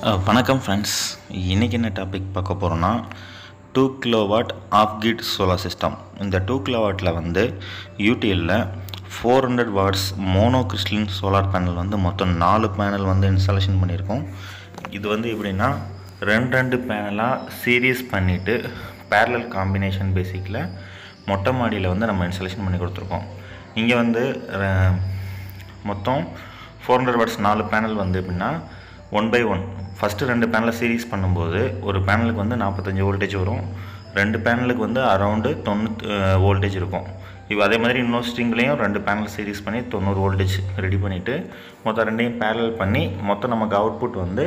அஹ், வணக்கம் ஃப்ரெண்ட்ஸ் இன்றைக்கி என்ன டாபிக் பார்க்க போகிறோன்னா two kilowatt off grid solar system இந்த டூ கிலோவாட்டில் வந்து யூடிஎல்ல four hundred watts monocrystalline solar panel வந்து மொத்தம் நாலு பேனல் வந்து இன்ஸ்டாலேஷன் பண்ணியிருக்கோம் இது வந்து எப்படின்னா ரெண்டு ரெண்டு பேனலாக சீரீஸ் பண்ணிவிட்டு பேரலல் காம்பினேஷன் பேசிக்கில் மொட்டை மாடியில் வந்து நம்ம இன்ஸ்டாலேஷன் பண்ணி கொடுத்துருக்கோம் இங்கே வந்து அஹ், மொத்தம் ஃபோர் ஹண்ட்ரட் வாட்ஸ் நாலு பேனல் வந்து எப்படின்னா ஒன் பை ஒன் ஃபஸ்ட்டு ரெண்டு பேனலை சீரீஸ் பண்ணும்போது ஒரு பேனலுக்கு வந்து நாற்பத்தஞ்சு வோல்டேஜ் வரும் ரெண்டு பேனலுக்கு வந்து அரௌண்டு தொண்ணூற்றி வோல்டேஜ் இருக்கும் இப்போ அதே மாதிரி இன்னொரு ஸ்ட்ரிங்லேயும் ரெண்டு பேனல் சீரீஸ் பண்ணி தொண்ணூறு வோல்டேஜ் ரெடி பண்ணிவிட்டு மொத்தம் ரெண்டையும் பேரல் பண்ணி மொத்தம் நமக்கு அவுட்புட் வந்து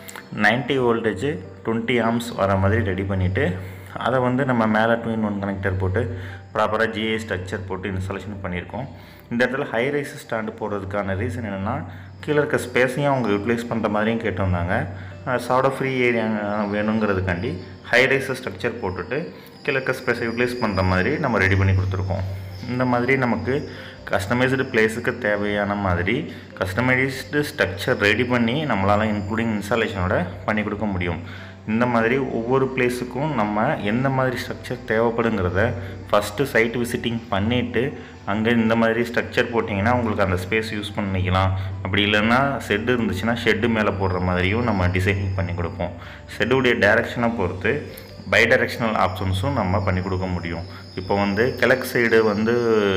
90 வோல்டேஜ் டுவெண்ட்டி ஆம்ஸ் வர மாதிரி ரெடி பண்ணிவிட்டு அதை வந்து நம்ம மேலே ட்வின் ஒன் கனெக்டர் போட்டு ப்ராப்பராக ஜிஏ ஸ்ட்ரக்சர் போட்டு இன்ஸ்டாலேஷன் பண்ணியிருக்கோம் இந்த இடத்துல ஹை ரைஸ் ஸ்டாண்டு போடுறதுக்கான ரீசன் என்னென்னா கீழே இருக்க ஸ்பேஸையும் அவங்க யூட்டிலைஸ் பண்ணுற மாதிரியும் கேட்டிருந்தாங்க சாட ஃப்ரீ ஏரியா வேணுங்கிறதுக்காண்டி ஹை ரைஸ் ஸ்ட்ரக்சர் போட்டுட்டு கீழே இருக்க ஸ்பேஸை யூட்டிலைஸ் பண்ணுற மாதிரி நம்ம ரெடி பண்ணி கொடுத்துருக்கோம் இந்த மாதிரி நமக்கு கஸ்டமைஸ்டு பிளேஸுக்கு தேவையான மாதிரி கஸ்டமைஸ்டு ஸ்ட்ரக்சர் ரெடி பண்ணி நம்மளால் இன்க்ளூடிங் இன்ஸ்டாலேஷனோட பண்ணி கொடுக்க முடியும் இந்த மாதிரி ஒவ்வொரு பிளேஸுக்கும் நம்ம எந்த மாதிரி ஸ்ட்ரக்சர் தேவைப்படுங்கிறத ஃபஸ்ட்டு சைட் விசிட்டிங் பண்ணிவிட்டு அங்கே இந்த மாதிரி ஸ்ட்ரக்சர் போட்டிங்கன்னா உங்களுக்கு அந்த ஸ்பேஸ் யூஸ் பண்ணிக்கலாம் அப்படி இல்லைன்னா ஷெட்டு இருந்துச்சுன்னா ஷெட்டு மேலே போடுற மாதிரியும் நம்ம டிசைனிங் பண்ணி கொடுப்போம் ஷெட்டுடைய டைரக்ஷனை பொறுத்து பை டைரக்ஷனல் ஆப்ஷன்ஸும் நம்ம பண்ணி கொடுக்க முடியும் இப்போ வந்து கிழக்கு சைடு வந்து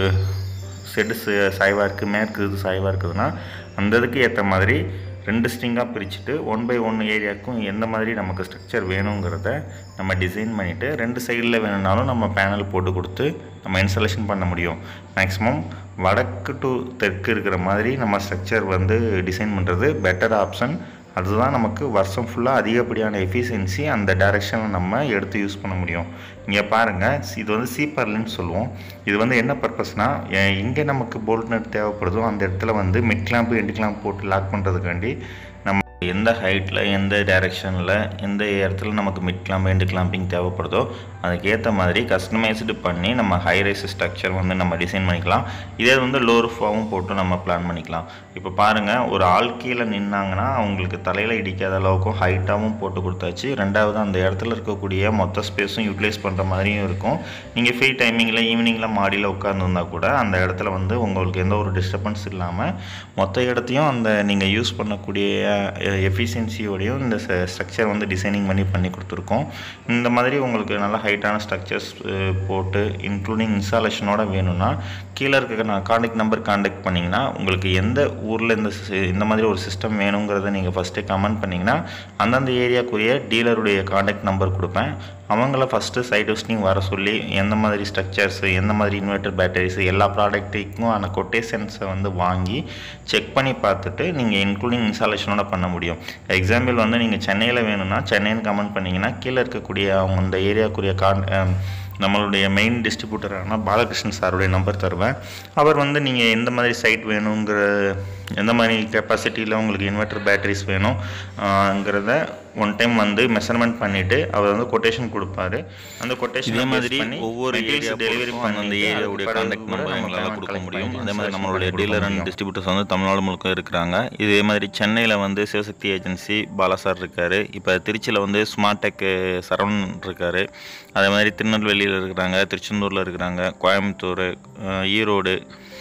செட்டு சாய்வாக இருக்குது மேற்கு இது சாய்வாக இருக்குதுன்னா அந்த இதுக்கு ஏற்ற மாதிரி ரெண்டு ஸ்ட்ரிங்காக பிரிச்சுட்டு ஒன் பை ஒன் ஏரியாவுக்கும் எந்த மாதிரி நமக்கு ஸ்ட்ரக்சர் வேணுங்கிறத நம்ம டிசைன் பண்ணிவிட்டு ரெண்டு சைடில் வேணும்னாலும் நம்ம பேனல் போட்டு கொடுத்து நம்ம இன்ஸ்டாலேஷன் பண்ண முடியும் மேக்ஸிமம் வடக்கு டு தெற்கு இருக்கிற மாதிரி நம்ம ஸ்ட்ரக்சர் வந்து டிசைன் பண்ணுறது பெட்டர் ஆப்ஷன் அதுதான் நமக்கு வருஷம் ஃபுல்லாக அதிகப்படியான எஃபிஷியன்சி அந்த டைரெக்ஷனில் நம்ம எடுத்து யூஸ் பண்ண முடியும் இங்கே பாருங்கள் இது வந்து சீப்பர்லின்னு சொல்லுவோம் இது வந்து என்ன பர்பஸ்னால் எங்கே நமக்கு போல்ட் நட் தேவைப்படுதோ அந்த இடத்துல வந்து மிட் கிளாம்பு எண்டு கிளாம்ப் போட்டு லாக் பண்ணுறதுக்காண்டி நம்ம எந்த ஹைட்டில் எந்த டைரெக்ஷனில் எந்த இடத்துல நமக்கு மிட் கிளாம்ப் எண்டு கிளாம்பிங் தேவைப்படுதோ அதுக்கேற்ற மாதிரி கஸ்டமைஸ்டு பண்ணி நம்ம ஹை ரைஸ் ஸ்ட்ரக்சர் வந்து நம்ம டிசைன் பண்ணிக்கலாம் இதே வந்து லோ ரூஃபாகவும் போட்டு நம்ம பிளான் பண்ணிக்கலாம் இப்போ பாருங்கள் ஒரு ஆள் கீழே நின்னாங்கன்னா அவங்களுக்கு தலையில் இடிக்காத அளவுக்கும் ஹைட்டாகவும் போட்டு கொடுத்தாச்சு ரெண்டாவது அந்த இடத்துல இருக்கக்கூடிய மொத்த ஸ்பேஸும் யூட்டிலைஸ் பண்ணுற மாதிரியும் இருக்கும் நீங்கள் ஃப்ரீ டைமிங்கில் ஈவினிங்கில் மாடியில் உட்காந்துருந்தா கூட அந்த இடத்துல வந்து உங்களுக்கு எந்த ஒரு டிஸ்டர்பன்ஸ் இல்லாமல் மொத்த இடத்தையும் அந்த நீங்கள் யூஸ் பண்ணக்கூடிய எஃபிஷியன்சியோடையும் இந்த ஸ்ட்ரக்சர் வந்து டிசைனிங் பண்ணி பண்ணி கொடுத்துருக்கோம் இந்த மாதிரி உங்களுக்கு நல்ல ஹைட்டான ஸ்ட்ரக்சர்ஸ் போட்டு இன்க்ளூடிங் இன்ஸ்டாலேஷனோட வேணும்னா கீழே இருக்க நான் காண்டாக்ட் நம்பர் காண்டாக்ட் பண்ணிங்கன்னா உங்களுக்கு எந்த ஊரில் இந்த சி- இந்த மாதிரி ஒரு சிஸ்டம் வேணுங்கிறத நீங்கள் ஃபஸ்ட்டு கமெண்ட் பண்ணிங்கன்னா அந்தந்த ஏரியாக்குரிய டீலருடைய காண்டாக்ட் நம்பர் கொடுப்பேன் அவங்கள ஃபஸ்ட்டு சைட் விசிட்டிங் வர சொல்லி எந்த மாதிரி ஸ்ட்ரக்சர்ஸ் எந்த மாதிரி இன்வெர்ட்டர் பேட்டரிஸ் எல்லா ப்ராடக்ட்டுக்கும் அந்த கொட்டேஷன்ஸை வந்து வாங்கி செக் பண்ணி பார்த்துட்டு நீங்கள் இன்க்ளூடிங் இன்ஸ்டாலேஷனோட பண்ண முடியும் எக்ஸாம்பிள் வந்து நீங்கள் சென்னையில் வேணும்னா சென்னைன்னு கமெண்ட் பண்ணிங்கன்னா கீழே இருக்கக்கூடிய அவங்க அந்த ஏரியாக்குரிய கான் அஹ், நம்மளுடைய மெயின் டிஸ்ட்ரிபியூட்டரான பாலகிருஷ்ணன் சாருடைய நம்பர் தருவேன் அவர் வந்து நீங்கள் எந்த மாதிரி சைட் வேணுங்கிற எந்த மாதிரி கெப்பாசிட்டியில் உங்களுக்கு இன்வெர்ட்டர் பேட்டரிஸ் வேணும்ங்கிறத ஒன் டைம் வந்து மெஷர்மெண்ட் பண்ணிவிட்டு அவர் வந்து கொட்டேஷன் கொடுப்பாரு அந்த கொட்டேஷன் இதே மாதிரி ஒவ்வொரு ஏரியா டெலிவரி டெலிவரி அந்த ஏரியாவுடைய கான்டாக்ட் நம்பர் எங்களால் கொடுக்க முடியும் அதே மாதிரி நம்மளுடைய டீலர் அண்ட் டிஸ்ட்ரிபியூட்டர்ஸ் வந்து தமிழ்நாடு முழுக்க இருக்கிறாங்க இதே மாதிரி சென்னையில் வந்து சிவசக்தி ஏஜென்சி பாலாசார் இருக்கார் இப்போ திருச்சியில் வந்து ஸ்மார்ட் டெக் சரவணன் இருக்கார் அதே மாதிரி திருநெல்வேலியில் இருக்கிறாங்க திருச்செந்தூரில் இருக்கிறாங்க கோயம்புத்தூர் அஹ், ஈரோடு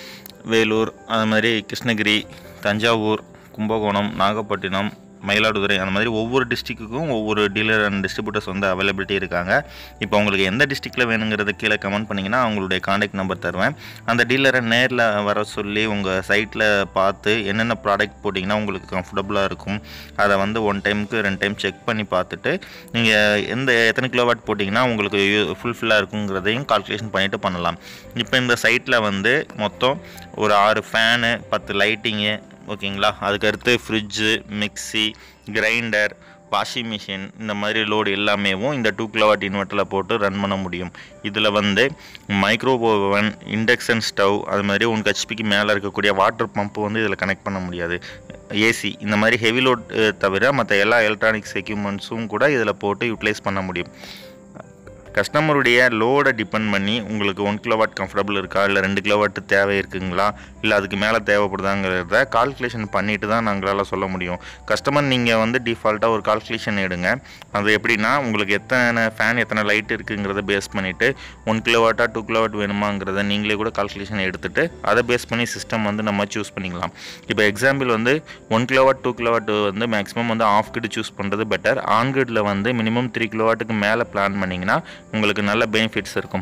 வேலூர் அது மாதிரி கிருஷ்ணகிரி தஞ்சாவூர் கும்பகோணம் நாகப்பட்டினம் மயிலாடுதுறை அந்த மாதிரி ஒவ்வொரு டிஸ்ட்ரிக்ட்டுக்கும் ஒவ்வொரு டீலர் அண்ட் டிஸ்ட்ரிபியூட்டர்ஸ் வந்து அவைலபிலிட்டி இருக்காங்க இப்போ உங்களுக்கு எந்த டிஸ்ட்ரிக்டில் வேணுங்கிறத கீழே கமெண்ட் பண்ணிங்கன்னா அவங்களுடைய காண்டாக்ட் நம்பர் தருவேன் அந்த டீலரை நேரில் வர சொல்லி உங்கள் சைட்டில் பார்த்து என்னென்ன ப்ராடக்ட் போட்டிங்கன்னா உங்களுக்கு கம்ஃபர்டபுளாக இருக்கும் அதை வந்து ஒன் டைமுக்கு ரெண்டு டைம் செக் பண்ணி பார்த்துட்டு நீங்கள் எந்த எத்தனை கிலோவாட் போட்டிங்கன்னா உங்களுக்கு ஃபுல்ஃபில்லாக இருக்குங்கிறதையும் கால்குலேஷன் பண்ணிவிட்டு பண்ணலாம் இப்போ இந்த சைட்டில் வந்து மொத்தம் ஒரு ஆறு ஃபேனு பத்து லைட்டிங்கு ஓகேங்களா அதுக்கடுத்து fridge mixie grinder washing machine இந்த மாதிரி லோடு எல்லாமேவும் இந்த டூ கிலோவாட் இன்வெர்ட்டரில் போட்டு ரன் பண்ண முடியும் இதில் வந்து மைக்ரோ ஓவன் இண்டக்ஷன் ஸ்டவ் அது மாதிரி உங்கள் ஹெச்பிக்கு மேலே இருக்கக்கூடிய வாட்டர் பம்ப் வந்து இதில் கனெக்ட் பண்ண முடியாது ஏசி இந்த மாதிரி ஹெவி லோட் தவிர மற்ற எல்லா எலக்ட்ரானிக்ஸ் எக்யூப்மெண்ட்ஸும் கூட இதில் போட்டு யூட்டிலைஸ் பண்ண முடியும் கஸ்டமருடைய லோடை டிபெண்ட் பண்ணி உங்களுக்கு ஒன் கிலோவாட் கம்ஃபர்டபுள் இருக்கா இல்லை ரெண்டு கிலோவாட் தேவை இருக்குங்களா இல்லை அதுக்கு மேலே தேவைப்படுதாங்கிறத கால்குலேஷன் பண்ணிட்டு தான் நாங்களால் சொல்ல முடியும் கஸ்டமர் நீங்கள் வந்து டிஃபால்ட்டாக ஒரு கால்குலேஷன் எடுங்க அது எப்படின்னா உங்களுக்கு எத்தனை ஃபேன் எத்தனை லைட் இருக்குங்கிறத பேஸ் பண்ணிவிட்டு ஒன் கிலோவாட்டா டூ கிலோவாட் வேணுமாங்கிறத நீங்களே கூட கால்குலேஷன் எடுத்துகிட்டு அதை பேஸ் பண்ணி சிஸ்டம் வந்து நம்ம சூஸ் பண்ணிக்கலாம் இப்போ எக்ஸாம்பிள் வந்து ஒன் கிலோவாட் டூ கிலோவாட் வந்து மேக்ஸிமம் வந்து ஆஃப் கிட் சூஸ் பண்ணுறது பெட்டர் ஆன் கிட்டில் வந்து மினிமம் த்ரீ கிலோவாட்டுக்கு மேலே பிளான் பண்ணிங்கன்னா உங்களுக்கு நல்ல பெனிஃபிட்ஸ் இருக்கும்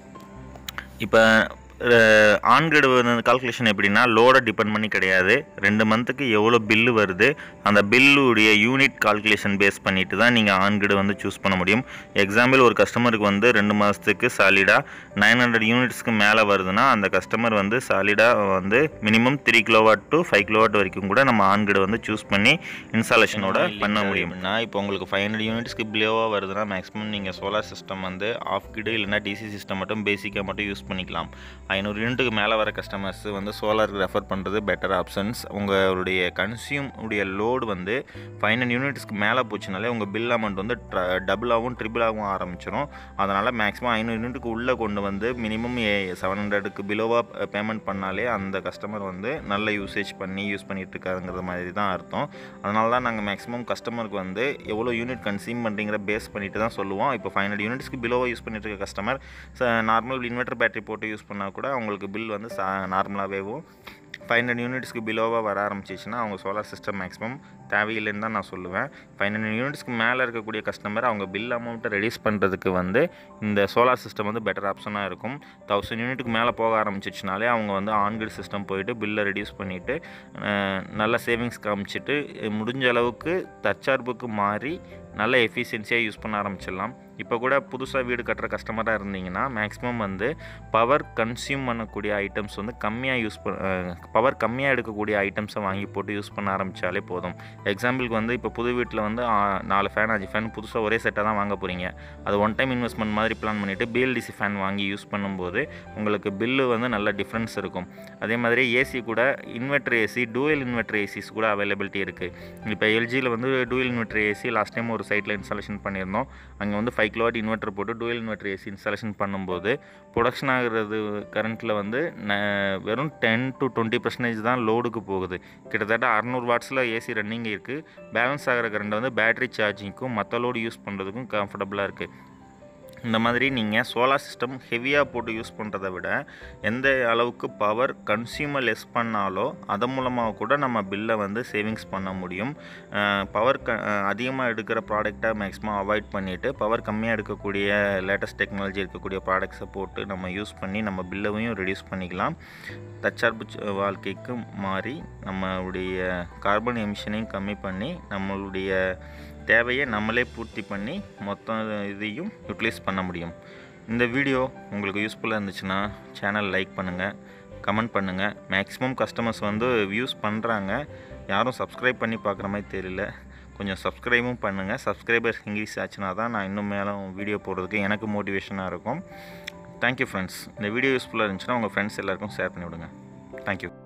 இப்போ ஆன்கிரேடு கால்குலேஷன் எப்படின்னா லோடை டிபெண்ட் பண்ணி கிடையாது ரெண்டு மந்த்துக்கு எவ்வளோ பில்லு வருது அந்த பில்லுடைய யூனிட் கால்குலேஷன் பேஸ் பண்ணிட்டு தான் நீங்கள் ஆன்கிரேடு வந்து சூஸ் பண்ண முடியும் எக்ஸாம்பிள் ஒரு கஸ்டமருக்கு வந்து ரெண்டு மாதத்துக்கு சாலிடாக நைன் ஹண்ட்ரட் யூனிட்ஸ்க்கு மேலே வருதுன்னா அந்த கஸ்டமர் வந்து சாலிடாக வந்து minimum three kilowatt to five kilowatt வரைக்கும் கூட நம்ம ஆன்கிரேடு வந்து சூஸ் பண்ணி இன்ஸ்டாலேஷனோட பண்ண முடியும்னா இப்போ உங்களுக்கு ஃபைவ் ஹண்ட்ரட் யூனிட்ஸ்க்கு பிலோவாக வருதுன்னா மேக்ஸிமம் நீங்கள் சோலார் சிஸ்டம் வந்து ஆஃப் கிடு இல்லைனா டிசி சிஸ்டம் மட்டும் பேசிக்காக மட்டும் யூஸ் பண்ணிக்கலாம் ஐநூறு யூனிட்டுக்கு மேலே வர கஸ்டமர்ஸ் வந்து சோலாருக்கு ரெஃபர் பண்ணுறது பெட்டர் ஆப்ஷன்ஸ் உங்களுடைய கன்சியூம் உடைய லோடு வந்து ஃபைவ் ஹண்ட்ரட் யூனிட்ஸ்க்கு மேலே போச்சுனாலே உங்கள் பில் அமௌண்ட் வந்து டபுளாகவும் ட்ரிபிளாகவும் ஆரம்பிச்சிடும் அதனால் மேக்ஸிமம் ஐநூறு யூனிட்டுக்கு உள்ளே கொண்டு வந்து மினிமம் செவன் ஹண்ட்ரடுக்கு பிலோவாக பேமெண்ட் பண்ணாலே அந்த கஸ்டமர் வந்து நல்ல யூசேஜ் பண்ணி யூஸ் பண்ணிட்டு இருக்காருங்கிற மாதிரி தான் அர்த்தம் அதனால தான் நாங்கள் மேக்ஸிமம் கஸ்டமருக்கு வந்து எவ்வளோ யூனிட் கன்சியூம் பண்ணுறீங்கிற பேஸ் பண்ணிட்டு தான் சொல்லுவோம் இப்போ ஃபைவ் ஹண்ட்ரட் யூனிட்ஸ்க்கு பிலோவாக யூஸ் பண்ணிட்டு இருக்க கஸ்டமர் நார்மல் இன்வெர்டர் பேட்டரி போட்டு யூஸ் பண்ணால் கூட அவங்களுக்கு பில் வந்து சா நார்மலாகவேவும் ஃபைவ் ஹண்ட்ரட் யூனிட்ஸ்க்கு பிலோவாக வர ஆரம்பிச்சிச்சுன்னா அவங்க சோலார் சிஸ்டம் மேக்ஸிமம் தேவையில்லைன்னு தான் நான் சொல்லுவேன் ஃபைவ் ஹண்ட்ரட் யூனிட்ஸ்க்கு மேலே இருக்கக்கூடிய கஸ்டமர் அவங்க பில் அமௌண்ட்டை ரெடியூஸ் பண்ணுறதுக்கு வந்து இந்த சோலார் சிஸ்டம் வந்து பெட்டர் ஆப்ஷனாக இருக்கும் தௌசண்ட் யூனிட்டுக்கு மேலே போக ஆரம்பிச்சிச்சுனாலே அவங்க வந்து ஆன்கிரிட் சிஸ்டம் போயிட்டு பில்லை ரெடியூஸ் பண்ணிவிட்டு நல்ல சேவிங்ஸ் காமிச்சிட்டு முடிஞ்ச அளவுக்கு தற்சார்புக்கு மாறி நல்ல எஃபிஷியன்சியாக யூஸ் பண்ண ஆரம்பிச்சிடலாம் இப்போ கூட புதுசாக வீடு கட்டுற கஸ்டமராக இருந்தீங்கன்னா மேக்ஸிமம் வந்து பவர் கன்சியூம் பண்ணக்கூடிய ஐட்டம்ஸ் வந்து கம்மியாக யூஸ் பண்ண பவர் கம்மியாக எடுக்கக்கூடிய ஐட்டம்ஸை வாங்கி போட்டு யூஸ் பண்ண ஆரம்பித்தாலே போதும் எக்ஸாம்பிளுக்கு வந்து இப்போ புது வீட்டில் வந்து ஆ, நாலு ஃபேன் அஞ்சு ஃபேன் புதுசாக ஒரே செட்டாக தான் வாங்க போகிறீங்க அது ஒன் டைம் இன்வெஸ்ட்மெண்ட் மாதிரி பிளான் பண்ணிவிட்டு பிஎல்டிசி ஃபேன் வாங்கி யூஸ் பண்ணும்போது உங்களுக்கு பில்லு வந்து நல்ல டிஃப்ரென்ஸ் இருக்கும் அதே மாதிரி ஏசி கூட inverter AC dual inverter ACs கூட அவைலபிலிட்டி இருக்குது இப்போ எல்ஜியில் வந்து dual inverter AC last time ஒரு சைட்டில் இன்ஸ்டாலேஷன் பண்ணியிருந்தோம் அங்கே வந்து ஃபைவ் கிலோவாட் இன்வெர்டர் போட்டு டூயல் இன்வெர்டர் ஏசி இன்ஸ்டாலேஷன் பண்ணும்போது ப்ரொடக்ஷன் ஆகிறது கரண்ட்டில் வந்து ந- வெறும் டென் டு டுவெண்ட்டி பர்சன்டேஜ் தான் லோடுக்கு போகுது கிட்டத்தட்ட அறநூறு வாட்ஸில் ஏசி ரன்னிங் இருக்குது பேலன்ஸ் ஆகிற கரண்ட் வந்து பேட்டரி சார்ஜிங்க்கும் மற்ற லோடு யூஸ் பண்ணுறதுக்கும் கம்ஃபர்டபுளாக இருக்குது இந்த மாதிரி நீங்கள் சோலார் சிஸ்டம் ஹெவியாக போட்டு யூஸ் பண்ணுறதை விட எந்த அளவுக்கு பவர் கன்சியூமர் லெஸ் பண்ணாலோ அதன் மூலமாக கூட நம்ம பில்லை வந்து சேவிங்ஸ் பண்ண முடியும் பவர் க அதிகமாக எடுக்கிற ப்ராடக்டை மேக்ஸிமம் அவாய்ட் பண்ணிவிட்டு பவர் கம்மியாக எடுக்கக்கூடிய லேட்டஸ்ட் டெக்னாலஜி இருக்கக்கூடிய ப்ராடக்ட்ஸை போட்டு நம்ம யூஸ் பண்ணி நம்ம பில்லையும் ரெடியூஸ் பண்ணிக்கலாம் தற்சார்பு ச- வாழ்க்கைக்கு மாறி நம்மளுடைய கார்பன் எமிஷனையும் கம்மி பண்ணி நம்மளுடைய தேவையை நம்மளே பூர்த்தி பண்ணி மொத்த இதையும் யூட்டிலைஸ் பண்ண முடியும் இந்த வீடியோ உங்களுக்கு யூஸ்ஃபுல்லாக இருந்துச்சுன்னா சேனல் லைக் பண்ணுங்கள் கமெண்ட் பண்ணுங்கள் மேக்ஸிமம் கஸ்டமர்ஸ் வந்து வியூஸ் பண்ணுறாங்க யாரும் சப்ஸ்கிரைப் பண்ணி பார்க்குற மாதிரி தெரியல கொஞ்சம் சப்ஸ்கிரைபும் பண்ணுங்கள் சப்ஸ்கிரைபர்ஸ் இன்க்ரீஸ் ஆச்சுன்னா தான் நான் இன்னும் மேலும் வீடியோ போடுறதுக்கு எனக்கு மோட்டிவேஷனாக இருக்கும் தேங்க்யூ ஃப்ரெண்ட்ஸ் இந்த வீடியோ யூஸ்ஃபுல்லாக இருந்துச்சுன்னா உங்கள் ஃப்ரெண்ட்ஸ் எல்லாருக்கும் ஷேர் பண்ணி விடுங்க தேங்க்யூ